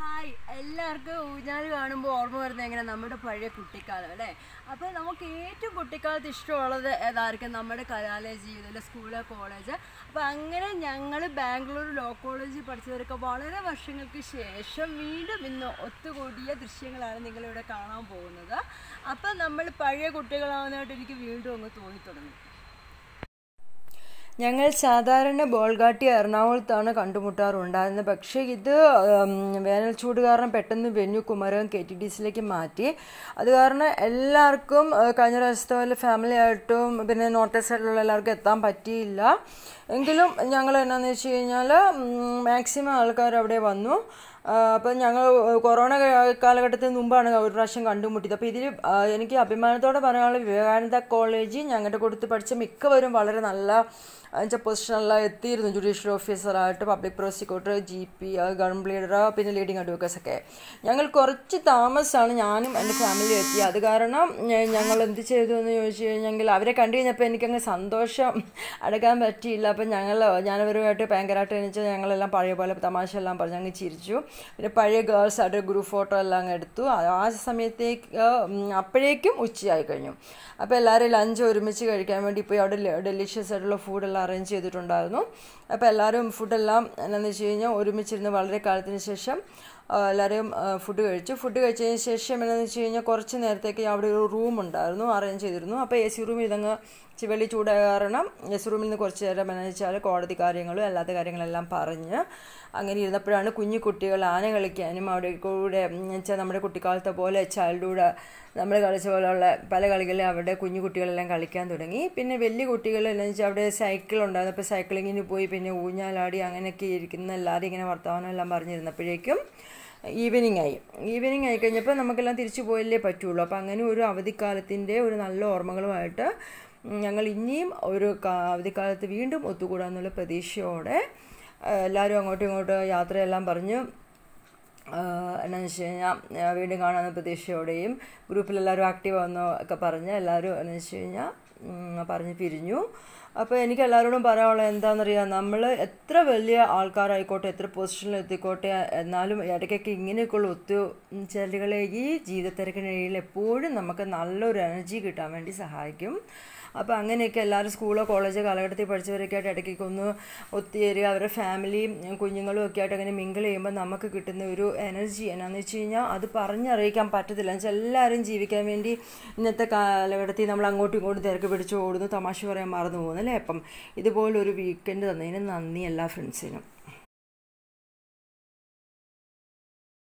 hi എല്ലാവർക്കും ഊഞ്ഞാൽ കാണുമ്പോൾ ഓർമ്മ വരുന്നത് എങ്ങനെ നമ്മുടെ പഴയ കുട്ടിക്കാലം അല്ലേ അപ്പോൾ നമുക്ക് ഏറ്റവും കുട്ടിക്കാലത്ത് ഇഷ്ടമുള്ളത് ഏതായിരിക്കും നമ്മുടെ കലാലയ ജീവിതം അല്ലെ സ്കൂള് കോളേജ് അപ്പോൾ അങ്ങനെ ഞങ്ങൾ ബാംഗ്ലൂർ ലോ കോളേജിൽ പഠിച്ചവരൊക്കെ വളരെ വർഷങ്ങൾക്ക് ശേഷം വീണ്ടും ഇന്ന് ഒത്തുകൂടിയ ദൃശ്യങ്ങളാണ് നിങ്ങളിവിടെ കാണാൻ പോകുന്നത് അപ്പോൾ നമ്മൾ പഴയ കുട്ടികളാവുന്നതായിട്ട് എനിക്ക് വീണ്ടും അങ്ങ് തോന്നി തുടങ്ങി ഞങ്ങൾ സാധാരണ ബോൾഗാട്ടി എറണാകുളത്താണ് കണ്ടുമുട്ടാറുണ്ടായിരുന്നത് പക്ഷേ ഇത് ഉം, വേനൽ ചൂട് കാരണം പെട്ടെന്ന് venue Kumarakom K T D സിയിലേക്ക് മാറ്റി അത് കാരണം എല്ലാവർക്കും ഏഹ്, കഴിഞ്ഞ പ്രാവശ്യത്തെ പോലെ ഫാമിലി ആയിട്ടും പിന്നെ നോർത്ത് ഈസ്റ്റ് സൈഡിലുള്ള എല്ലാവർക്കും എത്താൻ പറ്റിയില്ല എങ്കിലും ഞങ്ങൾ എന്നാന്ന് വെച്ച് കഴിഞ്ഞാൽ മാക്സിമം ആൾക്കാർ അവിടെ വന്നു അപ്പം ഞങ്ങൾ കൊറോണ ക- കാലഘട്ടത്തിന് മുമ്പാണ് ഒരു പ്രാവശ്യം കണ്ടുമുട്ടിയത് അപ്പോൾ ഇതിൽ എനിക്ക് അഭിമാനത്തോടെ പറയാനുള്ളത് വിവേകാനന്ദ കോളേജ് ഞങ്ങളുടെ കൊടുത്ത് പഠിച്ച മിക്കവരും വളരെ നല്ല എന്നുവെച്ചാൽ പൊസിഷനിലെല്ലാം എത്തിയിരുന്നു ജുഡീഷ്യൽ ഓഫീസറായിട്ട് public prosecutor G P government leader പിന്നെ ലീഡിങ് അഡ്വക്കേറ്റ്സ് ഒക്കെ ഞങ്ങൾ കുറച്ച് താമസമാണ് ഞാനും എൻ്റെ ഫാമിലി എത്തിയത് അത് കാരണം ഞ- ഞങ്ങൾ എന്ത് ചെയ്തു എന്ന് ചോദിച്ചു കഴിഞ്ഞെങ്കിൽ അവരെ കണ്ടു കഴിഞ്ഞപ്പോൾ എനിക്കങ്ങ് സന്തോഷം അടക്കാൻ പറ്റിയില്ല അപ്പം ഞങ്ങൾ ഞാനവരുമായിട്ട് ഭയങ്കരമായിട്ട് എന്നുവെച്ചാൽ ഞങ്ങളെല്ലാം പഴയ പോലെ തമാശ എല്ലാം പറഞ്ഞ് അങ്ങ് ചിരിച്ചു പിന്നെ പഴയ ഗേൾസ് ആയിട്ട് ഗ്രൂപ്പ് ഫോട്ടോ എല്ലാം അങ്ങ് എടുത്തു ആ- ആ സമയത്തേക്ക് ഉം, അപ്പോഴേക്കും ഉച്ചയായി കഴിഞ്ഞു അപ്പോൾ എല്ലാവരും ലഞ്ച് ഒരുമിച്ച് കഴിക്കാൻ വേണ്ടി പോയി അവിടെ ഡെലിഷ്യസ് ആയിട്ടുള്ള ഫുഡെല്ലാം അറേഞ്ച് ചെയ്തിട്ടുണ്ടായിരുന്നു അപ്പോൾ എല്ലാവരും ഫുഡെല്ലാം എന്നാന്ന് വെച്ച് കഴിഞ്ഞാൽ ഒരുമിച്ചിരുന്ന് വളരെ കാലത്തിന് ശേഷം ആ, എല്ലാവരും ഫുഡ് കഴിച്ചു ഫുഡ് കഴിച്ചതിന് ശേഷം എന്നാന്ന് വെച്ച് കഴിഞ്ഞാൽ കുറച്ച് നേരത്തേക്ക് അവിടെ ഒരു റൂം ഉണ്ടായിരുന്നു അറേഞ്ച് ചെയ്തിരുന്നു അപ്പോൾ എ സി റൂമിൽ ഇതങ്ങ് ഇച്ചിരി വെളി ചൂടായ കാരണം എ സി റൂമിൽ നിന്ന് കുറച്ച് നേരം എന്നാന്ന് വെച്ചാൽ കോടതി കാര്യങ്ങളും അല്ലാത്ത കാര്യങ്ങളെല്ലാം പറഞ്ഞ് അങ്ങനെ ഇരുന്നപ്പോഴാണ് കുഞ്ഞു കുട്ടികൾ ആന കളിക്കാനും അവിടെ കൂടെ വെച്ചാൽ നമ്മുടെ കുട്ടിക്കാലത്തെ പോലെ ചൈൽഡ്ഹുഡ് നമ്മൾ കളിച്ച പോലെയുള്ള പല കളികളും അവിടെ കുഞ്ഞു കുട്ടികളെല്ലാം കളിക്കാൻ തുടങ്ങി പിന്നെ വലിയ കുട്ടികൾ എന്ന് വെച്ചാൽ അവിടെ സൈക്കിൾ ഉണ്ടായിരുന്നു അപ്പോൾ സൈക്ലിങ്ങിന് പോയി പിന്നെ ഊഞ്ഞാലാടി അങ്ങനെയൊക്കെ ഇരിക്കുന്ന എല്ലാവരും ഇങ്ങനെ വർത്തമാനം എല്ലാം പറഞ്ഞിരുന്നപ്പോഴേക്കും ഈവനിങ് ആയി ഈവനിങ് ആയി കഴിഞ്ഞപ്പോൾ നമുക്കെല്ലാം തിരിച്ചു പോയല്ലേ പറ്റുള്ളൂ അപ്പോൾ അങ്ങനെ ഒരു അവധിക്കാലത്തിൻ്റെ ഒരു നല്ല ഓർമ്മകളുമായിട്ട് ഞങ്ങൾ ഇനിയും ഒരു കാ- അവധിക്കാലത്ത് വീണ്ടും ഒത്തുകൂടാന്നുള്ള പ്രതീക്ഷയോടെ ആ, എല്ലാവരും അങ്ങോട്ടും ഇങ്ങോട്ടും യാത്രയെല്ലാം പറഞ്ഞ് ആഹ് എന്നാന്ന് വെച്ച് കഴിഞ്ഞാൽ ആഹ് വീണ്ടും കാണാമെന്ന പ്രതീക്ഷയോടെയും ഗ്രൂപ്പിലെല്ലാവരും ആക്റ്റീവ് ആവുന്ന ഒക്കെ പറഞ്ഞ് എല്ലാവരും എന്ന് വെച്ച് കഴിഞ്ഞാൽ ഉം, പറഞ്ഞ് പിരിഞ്ഞു അപ്പോൾ എനിക്ക് എല്ലാവരോടും പറയാനുള്ളത് എന്താണെന്നറിയാം നമ്മൾ എത്ര വലിയ ആൾക്കാരായിക്കോട്ടെ എത്ര പൊസിഷനിൽ എത്തിക്കോട്ടെ എന്നാലും ഇടയ്ക്കൊക്കെ ഇങ്ങനെയൊക്കെയുള്ള ഒത്തുചേരലുകളെ ഈ ജീവിതത്തിരക്കിനിടയിൽ എപ്പോഴും നമുക്ക് നല്ലൊരു എനർജി കിട്ടാൻ വേണ്ടി സഹായിക്കും അപ്പോൾ അങ്ങനെയൊക്കെ എല്ലാവരും സ്കൂളോ കോളേജോ കാലഘട്ടത്തിൽ പഠിച്ചവരൊക്കെ ആയിട്ട് ഇടയ്ക്കൊക്കെ ഒന്ന് ഒത്തുചേരുക അവരുടെ ഫാമിലിയും കുഞ്ഞുങ്ങളും ഒക്കെ ആയിട്ട് അങ്ങനെ മിങ്കിൾ ചെയ്യുമ്പോൾ നമുക്ക് കിട്ടുന്ന ഒരു എനർജി എന്നാന്ന് വെച്ച് കഴിഞ്ഞാൽ അത് പറഞ്ഞറിയിക്കാൻ പറ്റത്തില്ല എന്ന് വെച്ചാൽ എല്ലാവരും ജീവിക്കാൻ വേണ്ടി ഇന്നത്തെ കാലഘട്ടത്തിൽ നമ്മൾ അങ്ങോട്ടും ഇങ്ങോട്ടും തിരക്ക് പിടിച്ച് ഓടുന്നു തമാശ പറയാൻ മറന്നു പോകുന്നു അല്ലേ അപ്പം ഇതുപോലൊരു വീക്കെൻഡ് തന്നതിന് നന്ദി എല്ലാ ഫ്രണ്ട്സിനും